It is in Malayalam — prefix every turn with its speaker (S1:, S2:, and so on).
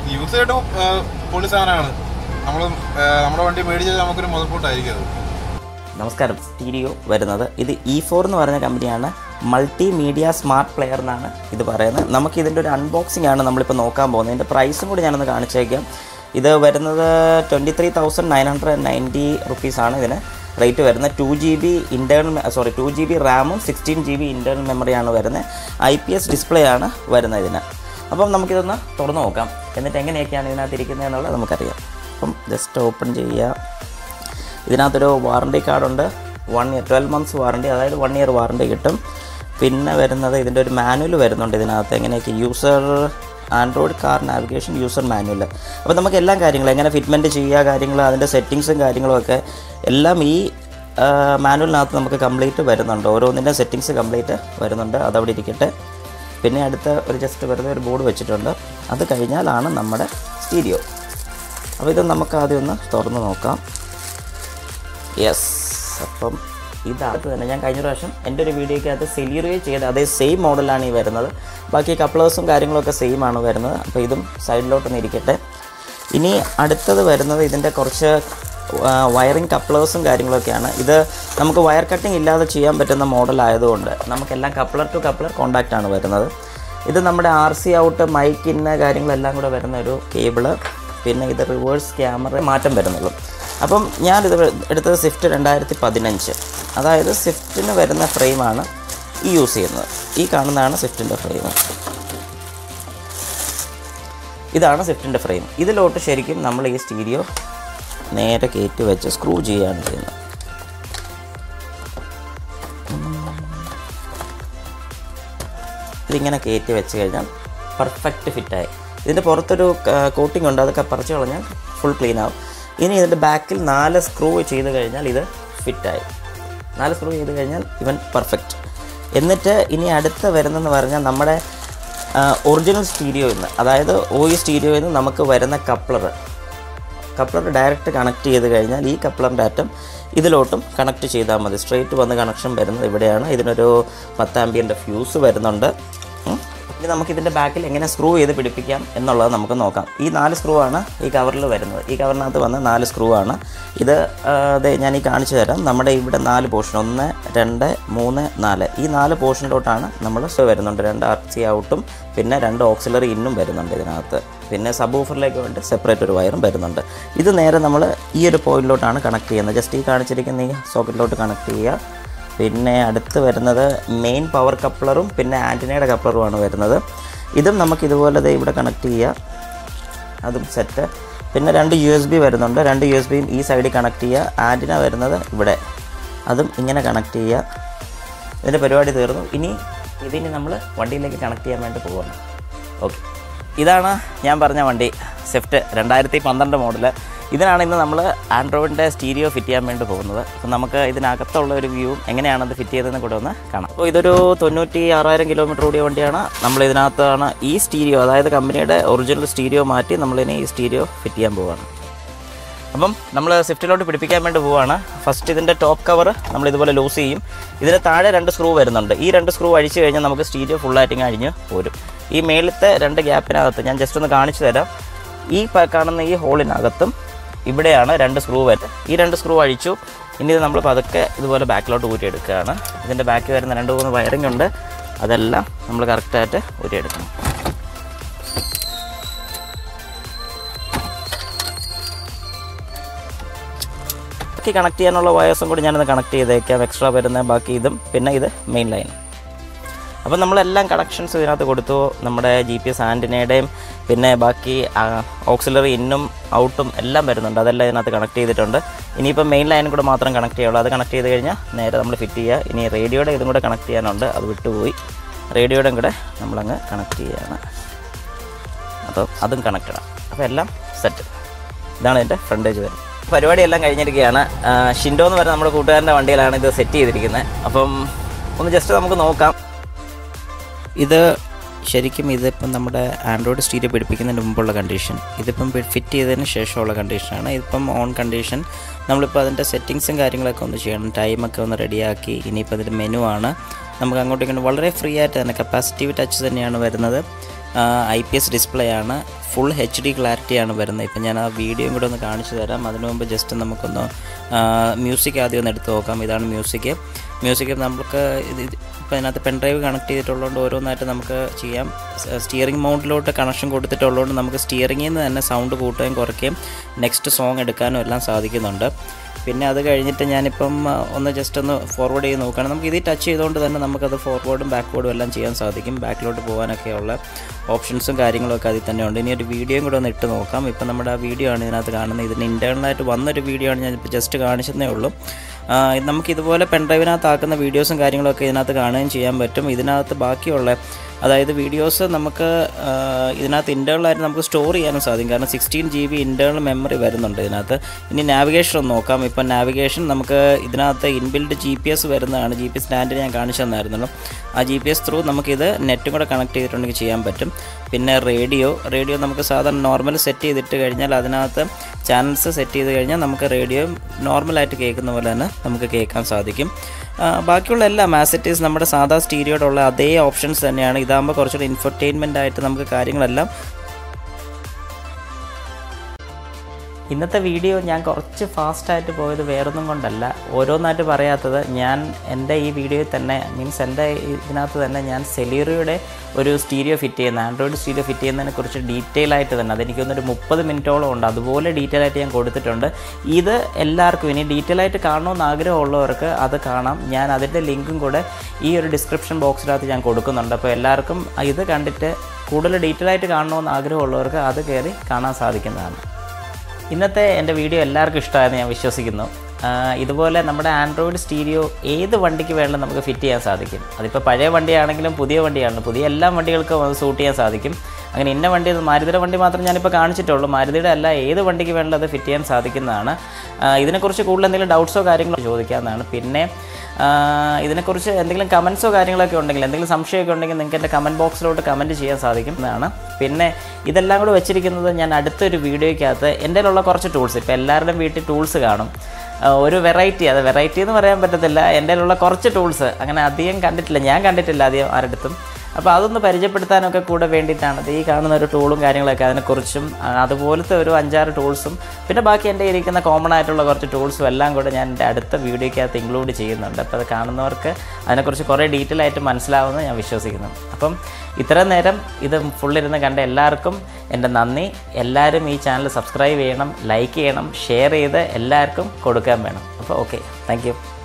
S1: യൂസ് ചെയ്തിട്ടും പൊളി സാധനമാണ് നമ്മൾ നമ്മുടെ വണ്ടി മേടിച്ചത് നമുക്കൊരു മുതൽക്കൂട്ടായിരിക്കും അത്
S2: നമസ്കാരം സ്റ്റീരിയോ വരുന്നത് ഇത് ഇ ഫോർ എന്ന് പറഞ്ഞ കമ്പനിയാണ് മൾട്ടി മീഡിയ സ്മാർട്ട് പ്ലെയർ എന്നാണ് ഇത് പറയുന്നത് നമുക്ക് ഇതിൻ്റെ ഒരു അൺബോക്സിംഗ് ആണ് നമ്മളിപ്പോൾ നോക്കാൻ പോകുന്നത് ഇതിൻ്റെ പ്രൈസും കൂടി ഞാനൊന്ന് കാണിച്ചേക്കാം ഇത് വരുന്നത് twenty three thousand nine hundred ninety റുപ്പീസാണ് ഇതിന് റേറ്റ് വരുന്നത് two G B internal sorry two G B റാമും സിക്സ്റ്റീൻ ജി ബി ഇൻറ്റേർണൽ മെമ്മറിയാണ് വരുന്നത് ഐ പി എസ് ഡിസ്പ്ലേ ആണ് വരുന്നത് ഇതിന് അപ്പം നമുക്കിതൊന്ന് തുറന്ന് നോക്കാം എന്നിട്ട് എങ്ങനെയൊക്കെയാണ് ഇതിനകത്ത് ഇരിക്കുന്നത് എന്നുള്ളത് നമുക്കറിയാം അപ്പം ജസ്റ്റ് ഓപ്പൺ ചെയ്യുക ഇതിനകത്തൊരു വാറണ്ടി കാർഡുണ്ട് one year twelve months warranty അതായത് വൺ ഇയർ വാറണ്ടി കിട്ടും പിന്നെ വരുന്നത് ഇതിൻ്റെ ഒരു മാനുവൽ വരുന്നുണ്ട് ഇതിനകത്ത് എങ്ങനെയൊക്കെ user android car navigation user manual അപ്പോൾ നമുക്ക് എല്ലാ കാര്യങ്ങളും എങ്ങനെ ഫിറ്റ്മെൻറ്റ് ചെയ്യുക കാര്യങ്ങൾ അതിൻ്റെ സെറ്റിങ്സും കാര്യങ്ങളും ഒക്കെ എല്ലാം ഈ മാനുവലിനകത്ത് നമുക്ക് കംപ്ലീറ്റ് വരുന്നുണ്ട് ഓരോന്നിൻ്റെ സെറ്റിങ്സ് കംപ്ലീറ്റ് വരുന്നുണ്ട് അതവിടെ ഇരിക്കട്ടെ പിന്നെ അടുത്ത ഒരു ജസ്റ്റ് വെറുതെ ഒരു ബോർഡ് വെച്ചിട്ടുണ്ട് അത് കഴിഞ്ഞാലാണ് നമ്മുടെ സ്റ്റീരിയോ അപ്പോൾ ഇത് നമുക്ക് ആദ്യം ഒന്ന് തുറന്ന് നോക്കാം യെസ് അപ്പം ഇതകത്ത് തന്നെ ഞാൻ കഴിഞ്ഞ പ്രാവശ്യം എൻ്റെ ഒരു വീഡിയോയ്ക്കകത്ത് സെലിയറിയോ ചെയ്ത അതേ സെയിം മോഡലാണ് ഈ വരുന്നത് ബാക്കി കപ്ലേഴ്സും കാര്യങ്ങളൊക്കെ സെയിം ആണ് വരുന്നത് അപ്പോൾ ഇതും സൈഡിലോട്ടൊന്ന് ഇരിക്കട്ടെ ഇനി അടുത്തത് വരുന്നത് ഇതിൻ്റെ കുറച്ച് വയറിംഗ് കപ്ലേഴ്സും കാര്യങ്ങളൊക്കെയാണ് ഇത് നമുക്ക് വയർ കട്ടിംഗ് ഇല്ലാതെ ചെയ്യാൻ പറ്റുന്ന മോഡലായതുകൊണ്ട് നമുക്കെല്ലാം കപ്ലർ ടു കപ്ലർ കോണ്ടാക്റ്റ് ആണ് വരുന്നത് ഇത് നമ്മുടെ ആർ സി ഔട്ട് മൈക്കിന് കാര്യങ്ങളെല്ലാം കൂടെ വരുന്ന ഒരു കേബിള് പിന്നെ ഇത് റിവേഴ്സ് ക്യാമറ മാറ്റം വരുന്നുള്ളൂ അപ്പം ഞാനിത് എടുത്തത് സ്വിഫ്റ്റ് രണ്ടായിരത്തി പതിനഞ്ച് അതായത് സ്വിഫ്റ്റിന് വരുന്ന ഫ്രെയിമാണ് ഈ യൂസ് ചെയ്യുന്നത് ഈ കാണുന്നതാണ് സ്വിഫ്റ്റിൻ്റെ ഫ്രെയിം ഇതാണ് സ്വിഫ്റ്റിൻ്റെ ഫ്രെയിം ഇതിലോട്ട് ശരിക്കും നമ്മൾ ഈ സ്റ്റീരിയോ നേരെ കയറ്റി വെച്ച് സ്ക്രൂ ചെയ്യുകയാണ് ചെയ്യുന്നത് ഇതിങ്ങനെ കയറ്റി വെച്ച് കഴിഞ്ഞാൽ പെർഫെക്റ്റ് ഫിറ്റായി ഇതിൻ്റെ പുറത്തൊരു കോട്ടിംഗ് ഉണ്ട് അതൊക്കെ പറിച്ചു കളഞ്ഞാൽ ഫുൾ ക്ലീൻ ആവും ഇനി ഇതിൻ്റെ ബാക്കിൽ നാല് സ്ക്രൂ ചെയ്ത് കഴിഞ്ഞാൽ ഇത് ഫിറ്റായി നാല് സ്ക്രൂ ചെയ്ത് കഴിഞ്ഞാൽ ഇവൻ പെർഫെക്റ്റ് എന്നിട്ട് ഇനി അടുത്ത വരുന്നതെന്ന് പറഞ്ഞാൽ നമ്മുടെ ഒറിജിനൽ സ്റ്റീരിയോയിൽ നിന്ന് അതായത് ഒ ഇ സ്റ്റീരിയോയിൽ നിന്ന് നമുക്ക് വരുന്ന കപ്ലർ കപ്ലർ ഡയറക്റ്റ് കണക്ട് ചെയ്ത് കഴിഞ്ഞാൽ ഈ കപ്ലറിൻ്റെ അറ്റം ഇതിലോട്ടും കണക്ട് ചെയ്താൽ മതി സ്ട്രെയിറ്റ് വന്ന് കണക്ഷൻ വരുന്നത് ഇവിടെയാണ് ഇതിനൊരു പത്താമ്പിയൻ്റെ ഫ്യൂസ് വരുന്നുണ്ട് ഉം. ഇനി നമുക്ക് ഇതിൻ്റെ ബാക്കിൽ എങ്ങനെ സ്ക്രൂ ചെയ്ത് പിടിപ്പിക്കാം എന്നുള്ളത് നമുക്ക് നോക്കാം ഈ നാല് സ്ക്രൂ ആണ് ഈ കവറിൽ വരുന്നത് ഈ കവറിനകത്ത് വന്ന നാല് സ്ക്രൂ ആണ് ഇത് ആ, ദേ ഞാൻ ഈ കാണിച്ചു തരാം നമ്മുടെ ഇവിടെ നാല് പോർഷൻ ഒന്ന് രണ്ട് മൂന്ന് നാല് ഈ നാല് പോർഷനിലോട്ടാണ് നമ്മൾ വരുന്നുണ്ട് രണ്ട് ആർ സി ഔട്ടും പിന്നെ രണ്ട് ഓക്സിലറി ഇന്നും വരുന്നുണ്ട് ഇതിനകത്ത് പിന്നെ സബ് ഊഫറിലേക്ക് വേണ്ടി സെപ്പറേറ്റ് ഒരു വയറും വരുന്നുണ്ട് ഇത് നേരെ നമ്മൾ ഈ ഒരു പോയിന്റിലോട്ടാണ് കണക്ട് ചെയ്യുന്നത് ജസ്റ്റ് ഈ കാണിച്ചിരിക്കുന്ന ഈ സോക്കറ്റിലോട്ട് കണക്ട് ചെയ്യുക പിന്നെ അടുത്ത് വരുന്നത് മെയിൻ പവർ കപ്ലറും പിന്നെ ആൻറ്റിനയുടെ കപ്ലറുമാണ് വരുന്നത് ഇതും നമുക്ക് ഇതുപോലെ ദേ ഇവിടെ കണക്ട് ചെയ്യുക അതും സെറ്റ് പിന്നെ രണ്ട് യു എസ് ബി വരുന്നുണ്ട് രണ്ട് യു എസ് ബിയും ഈ സൈഡിൽ കണക്ട് ചെയ്യുക ആൻറ്റിന വരുന്നത് ഇവിടെ അതും ഇങ്ങനെ കണക്ട് ചെയ്യുക ഇതിൻ്റെ പരിപാടി തീർന്നു ഇനി ഇതിനി നമ്മൾ വണ്ടിയിലേക്ക് കണക്ട് ചെയ്യാൻ വേണ്ടി പോവുകയാണ് ഓക്കെ ഇതാണ് ഞാൻ പറഞ്ഞ വണ്ടി സ്വിഫ്റ്റ് രണ്ടായിരത്തി പന്ത്രണ്ട് മോഡല് ഇതിനാണ് ഇന്ന് നമ്മൾ ആൻഡ്രോയിഡിൻ്റെ സ്റ്റീരിയോ ഫിറ്റ് ചെയ്യാൻ വേണ്ടി പോകുന്നത് അപ്പോൾ നമുക്ക് ഇതിനകത്തുള്ള ഒരു വ്യൂവും എങ്ങനെയാണ് അത് ഫിറ്റ് ചെയ്തതെന്ന് കൂടെ ഒന്ന് കാണാം അപ്പോൾ ഇതൊരു തൊണ്ണൂറ്റി ആറായിരം കിലോമീറ്റർ ഓടിയ വണ്ടിയാണ് നമ്മൾ ഇതിനകത്താണ് ഈ സ്റ്റീരിയോ അതായത് കമ്പനിയുടെ ഒറിജിനൽ സ്റ്റീരിയോ മാറ്റി നമ്മളിനി ഈ സ്റ്റീരിയോ ഫിറ്റ് ചെയ്യാൻ പോവുകയാണ് അപ്പം നമ്മൾ സ്വിഫ്റ്റിലോട്ട് പിടിപ്പിക്കാൻ വേണ്ടി പോവാണ് ഫസ്റ്റ് ഇതിൻ്റെ ടോപ്പ് കവർ നമ്മൾ ഇതുപോലെ ലൂസ് ചെയ്യും ഇതിന് താഴെ രണ്ട് സ്ക്രൂ വരുന്നുണ്ട് ഈ രണ്ട് സ്ക്രൂ അഴിച്ചു കഴിഞ്ഞാൽ നമുക്ക് സ്റ്റീരിയോ ഫുള്ളായിട്ടിങ് അഴിഞ്ഞ് പോരും ഈ മേളത്തെ രണ്ട് ഗ്യാപ്പിനകത്ത് ഞാൻ ജസ്റ്റ് ഒന്ന് കാണിച്ചു തരാം ഈ പ- കാണുന്ന ഈ ഹോളിനകത്തും ഇവിടെയാണ് രണ്ട് സ്ക്രൂ വരുന്നത് ഈ രണ്ട് സ്ക്രൂ അഴിച്ചു ഇനി ഇത് നമ്മൾ പതുക്കെ ഇതുപോലെ ബാക്കിലോട്ട് ഊരിയെടുക്കുകയാണ് ഇതിൻ്റെ ബാക്കിൽ വരുന്ന രണ്ട് മൂന്ന് വയറിംഗ് ഉണ്ട് അതെല്ലാം നമ്മൾ കറക്റ്റായിട്ട് ഊരിയെടുക്കണം ബാക്കി കണക്ട് ചെയ്യാനുള്ള വയേഴ്സും കൂടി ഞാനൊന്ന് കണക്ട് ചെയ്തേക്കാം എക്സ്ട്രാ വരുന്ന ബാക്കി ഇതും പിന്നെ ഇത് മെയിൻ ലൈൻ അപ്പോൾ നമ്മളെല്ലാം കണക്ഷൻസ് ഇതിനകത്ത് കൊടുത്തു നമ്മുടെ ജി പി എസ് ആൻറ്റിനയുടെയും പിന്നെ ബാക്കി ഓക്സിലറി ഇന്നും ഔട്ടും എല്ലാം വരുന്നുണ്ട് അതെല്ലാം ഇതിനകത്ത് കണക്ട് ചെയ്തിട്ടുണ്ട് ഇനിയിപ്പോൾ മെയിൻ ലൈനും കൂടെ മാത്രം കണക്ട് ചെയ്യുള്ളൂ അത് കണക്ട് ചെയ്ത് കഴിഞ്ഞാൽ നേരെ നമ്മൾ ഫിറ്റ് ചെയ്യുക ഇനി റേഡിയോയുടെ ഇതും കൂടെ കണക്ട് ചെയ്യാനുണ്ട് അത് വിട്ടുപോയി റേഡിയോയുടെ കൂടെ നമ്മളങ്ങ് കണക്ട് ചെയ്യുകയാണ് അപ്പോൾ അതും കണക്റ്റഡ് അപ്പോൾ എല്ലാം സെറ്റ് ഇതാണ് ഇതിൻ്റെ ഫ്രണ്ടേജ് വരുന്നത് പരിപാടിയെല്ലാം കഴിഞ്ഞിരിക്കുകയാണ് ആ, ഷിൻഡോ എന്ന് പറയുന്ന നമ്മുടെ കൂട്ടുകാരൻ്റെ വണ്ടിയിലാണ് ഇത് സെറ്റ് ചെയ്തിരിക്കുന്നത് അപ്പം ഒന്ന് ജസ്റ്റ് നമുക്ക് നോക്കാം ഇത് ശരിക്കും ഇതിപ്പം നമ്മുടെ ആൻഡ്രോയിഡ് സ്റ്റീരിയോ പിടിപ്പിക്കുന്നതിന് മുമ്പുള്ള കണ്ടീഷൻ ഇതിപ്പം ഫിറ്റ് ചെയ്തതിന് ശേഷമുള്ള കണ്ടീഷനാണ് ഇതിപ്പം ഓൺ കണ്ടീഷൻ നമ്മളിപ്പോൾ അതിൻ്റെ സെറ്റിങ്സും കാര്യങ്ങളൊക്കെ ഒന്ന് ചെയ്യണം ടൈമൊക്കെ ഒന്ന് റെഡിയാക്കി ഇനിയിപ്പോൾ ഇതിൻ്റെ മെനു ആണ് നമുക്ക് അങ്ങോട്ടും ഇങ്ങോട്ടും വളരെ ഫ്രീ ആയിട്ട് തന്നെ കപ്പാസിറ്റീവ് ടച്ച് തന്നെയാണ് വരുന്നത് ഐ പി എസ് ഡിസ്പ്ലേ ആണ് ഫുൾ എച്ച് ഡി ക്ലാരിറ്റിയാണ് വരുന്നത് ഇപ്പം ഞാൻ ആ വീഡിയോയും കൂടെ ഒന്ന് കാണിച്ചു തരാം അതിനു മുമ്പ് ജസ്റ്റ് നമുക്കൊന്ന് മ്യൂസിക് ആദ്യം ഒന്ന് എടുത്ത് നോക്കാം ഇതാണ് മ്യൂസിക് മ്യൂസിക് നമുക്ക് ഇത് ഇത് ഇപ്പോൾ അതിനകത്ത് പെൻഡ്രൈവ് കണക്ട് ചെയ്തിട്ടുള്ളതുകൊണ്ട് ഓരോന്നായിട്ട് നമുക്ക് ചെയ്യാം സ്റ്റിയറിംഗ് മൗണ്ടിലോട്ട് കണക്ഷൻ കൊടുത്തിട്ടുള്ളതുകൊണ്ട് നമുക്ക് സ്റ്റിയറിംഗിൽ നിന്ന് തന്നെ സൗണ്ട് കൂട്ടുകയും കുറയ്ക്കുകയും നെക്സ്റ്റ് സോങ് എടുക്കാനും എല്ലാം സാധിക്കുന്നുണ്ട് പിന്നെ അത് കഴിഞ്ഞിട്ട് ഞാനിപ്പം ആ, ഒന്ന് ജസ്റ്റ് ഒന്ന് ഫോർവേഡ് ചെയ്ത് നോക്കുകയാണ് നമുക്ക് ഇതിൽ ടച്ച് ചെയ്തുകൊണ്ട് തന്നെ നമുക്കത് ഫോർവേഡും ബാക്ക്വേർഡും എല്ലാം ചെയ്യാൻ സാധിക്കും ബാക്കിലോട്ട് പോകാനൊക്കെയുള്ള ഓപ്ഷൻസും കാര്യങ്ങളൊക്കെ അതിൽ തന്നെ ഉണ്ട് ഇനി ഒരു വീഡിയോയും കൂടെ ഒന്ന് ഇട്ട് നോക്കാം ഇപ്പം നമ്മുടെ ആ വീഡിയോ ആണ് ഇതിനകത്ത് കാണുന്നത് ഇതിന് ഇൻറ്റേർണലായിട്ട് വന്നൊരു വീഡിയോ ആണ് ഞാനിപ്പോൾ ജസ്റ്റ് കാണിച്ചതേ ഉള്ളൂ ആ, ഇത് നമുക്ക് ഇതുപോലെ പെൻഡ്രൈവിനകത്ത് ആക്കുന്ന വീഡിയോസും കാര്യങ്ങളൊക്കെ ഇതിനകത്ത് കാണുകയും ചെയ്യാൻ പറ്റും ഇതിനകത്ത് ബാക്കിയുള്ള അതായത് വീഡിയോസ് നമുക്ക് ആ, ഇതിനകത്ത് ഇൻറ്റേർണലായിട്ട് നമുക്ക് സ്റ്റോർ ചെയ്യാനും സാധിക്കും കാരണം sixteen G B internal memory വരുന്നുണ്ട് ഇതിനകത്ത് ഇനി നാവിഗേഷൻ ഒന്ന് നോക്കാം ഇപ്പം നാവിഗേഷൻ നമുക്ക് ഇതിനകത്ത് ഇൻബിൽഡ് ജി പി എസ് വരുന്നതാണ് ജി പി സ്റ്റാൻഡ് ഞാൻ കാണിച്ചു തന്നായിരുന്നല്ലോ ആ ജി പി എസ് ത്രൂ നമുക്കിത് നെറ്റും കൂടെ കണക്ട് ചെയ്തിട്ടുണ്ടെങ്കിൽ ചെയ്യാൻ പറ്റും പിന്നെ റേഡിയോ റേഡിയോ നമുക്ക് സാധാരണ നോർമൽ സെറ്റ് ചെയ്തിട്ട് കഴിഞ്ഞാൽ അതിനകത്ത് ചാനൽസ് സെറ്റ് ചെയ്ത് കഴിഞ്ഞാൽ നമുക്ക് റേഡിയോ നോർമലായിട്ട് കേൾക്കുന്ന പോലെ തന്നെ നമുക്ക് കേൾക്കാൻ സാധിക്കും ആ, ബാക്കിയുള്ള എല്ലാം ആസിറ്റീസ് നമ്മുടെ സാധാ സ്റ്റീരിയോയുടെ ഉള്ള അതേ ഓപ്ഷൻസ് തന്നെയാണ് ഇതാകുമ്പോൾ കുറച്ചുകൂടി ഇൻഫർടൈൻമെൻ്റ് ആയിട്ട് നമുക്ക് കാര്യങ്ങളെല്ലാം ഇന്നത്തെ വീഡിയോ ഞാൻ കുറച്ച് ഫാസ്റ്റായിട്ട് പോയത് വേറൊന്നും കൊണ്ടല്ല ഓരോന്നായിട്ട് പറയാത്തത് ഞാൻ എൻ്റെ ഈ വീഡിയോയിൽ തന്നെ മീൻസ് എൻ്റെ ഇതിനകത്ത് തന്നെ ഞാൻ സെലീറിയുടെ ഒരു സ്റ്റീരിയോ ഫിറ്റ് ചെയ്യുന്ന ആൻഡ്രോയിഡ് സ്റ്റീരിയോ ഫിറ്റ് ചെയ്യുന്നതിനെ കുറിച്ച് ഡീറ്റെയിൽ ആയിട്ട് തന്നെ അതെനിക്കൊന്നൊരു മുപ്പത് മിനിറ്റോളം ഉണ്ട് അതുപോലെ ഡീറ്റെയിൽ ആയിട്ട് ഞാൻ കൊടുത്തിട്ടുണ്ട് ഇത് എല്ലാവർക്കും ഇനി ഡീറ്റെയിൽ ആയിട്ട് കാണണമെന്ന് ആഗ്രഹമുള്ളവർക്ക് അത് കാണാം ഞാൻ അതിൻ്റെ ലിങ്കും കൂടെ ഈ ഒരു ഡിസ്ക്രിപ്ഷൻ ബോക്സിനകത്ത് ഞാൻ കൊടുക്കുന്നുണ്ട് അപ്പോൾ എല്ലാവർക്കും ഇത് കണ്ടിട്ട് കൂടുതൽ ഡീറ്റെയിൽ ആയിട്ട് കാണണമെന്ന് ആഗ്രഹമുള്ളവർക്ക് അത് കയറി കാണാൻ സാധിക്കുന്നതാണ് ഇന്നത്തെ എൻ്റെ വീഡിയോ എല്ലാവർക്കും ഇഷ്ടമായെന്ന് ഞാൻ വിശ്വസിക്കുന്നു ആ, ഇതുപോലെ നമ്മുടെ ആൻഡ്രോയിഡ് സ്റ്റീരിയോ ഏത് വണ്ടിക്ക് വേണമെങ്കിലും നമുക്ക് ഫിറ്റ് ചെയ്യാൻ സാധിക്കും അതിപ്പോൾ പഴയ വണ്ടിയാണെങ്കിലും പുതിയ വണ്ടിയാണെങ്കിലും പുതിയ എല്ലാ വണ്ടികൾക്കും അത് സൂട്ട് ചെയ്യാൻ സാധിക്കും അങ്ങനെ ഇന്ന വണ്ടി മാരുതിയുടെ വണ്ടി മാത്രം ഞാനിപ്പോൾ കാണിച്ചിട്ടുള്ളൂ മാരുതിയുടെ അല്ല ഏത് വണ്ടിക്ക് വേണമെങ്കിലും അത് ഫിറ്റ് ചെയ്യാൻ സാധിക്കുന്നതാണ് ആ, ഇതിനെക്കുറിച്ച് കൂടുതൽ എന്തെങ്കിലും ഡൗട്ട്സോ കാര്യങ്ങളോ ചോദിക്കാവുന്നതാണ് പിന്നെ ആ, ഇതിനെക്കുറിച്ച് എന്തെങ്കിലും കമൻസോ കാര്യങ്ങളൊക്കെ ഉണ്ടെങ്കിൽ എന്തെങ്കിലും സംശയമൊക്കെ ഉണ്ടെങ്കിൽ നിങ്ങൾക്ക് എൻ്റെ കമൻറ്റ് ബോക്സിലോട്ട് കമൻറ്റ് ചെയ്യാൻ സാധിക്കുന്നതാണ് പിന്നെ ഇതെല്ലാം കൂടെ വെച്ചിരിക്കുന്നത് ഞാൻ അടുത്തൊരു വീഡിയോയ്ക്കകത്ത് എൻ്റെ കയ്യിലുള്ള കുറച്ച് ടൂൾസ് ഇപ്പോൾ എല്ലാവരുടെയും വീട്ടിൽ ടൂൾസ് കാണും ആ, ഒരു വെറൈറ്റി അത് വെറൈറ്റി എന്ന് പറയാൻ പറ്റത്തില്ല എൻ്റെ കയ്യിലുള്ള കുറച്ച് ടൂൾസ് അങ്ങനെ അധികം കണ്ടിട്ടില്ല ഞാൻ കണ്ടിട്ടില്ല അധികം ആരുടെടുത്തും അപ്പോൾ അതൊന്ന് പരിചയപ്പെടുത്താനൊക്കെ കൂടെ വേണ്ടിയിട്ടാണ് ഇത് ഈ കാണുന്ന ഒരു ടൂളും കാര്യങ്ങളൊക്കെ അതിനെക്കുറിച്ചും ആ, അതുപോലത്തെ ഒരു അഞ്ചാറ് ടൂൾസും പിന്നെ ബാക്കി എൻ്റെ ഇരിക്കുന്ന കോമൺ ആയിട്ടുള്ള കുറച്ച് ടൂൾസും എല്ലാം കൂടെ ഞാൻ എൻ്റെ അടുത്ത വീഡിയോയ്ക്കകത്ത് ഇൻക്ലൂഡ് ചെയ്യുന്നുണ്ട് അപ്പോൾ അത് കാണുന്നവർക്ക് അതിനെക്കുറിച്ച് കുറേ ഡീറ്റെയിൽ ആയിട്ട് മനസ്സിലാവുമെന്ന് ഞാൻ വിശ്വസിക്കുന്നു അപ്പം ഇത്രയും നേരം ഇത് ഫുള്ളിരുന്ന് കണ്ട എല്ലാവർക്കും എൻ്റെ നന്ദി എല്ലാവരും ഈ ചാനൽ സബ്സ്ക്രൈബ് ചെയ്യണം ലൈക്ക് ചെയ്യണം ഷെയർ ചെയ്ത് എല്ലാവർക്കും കൊടുക്കാൻ വേണം അപ്പോൾ ഓക്കെ താങ്ക്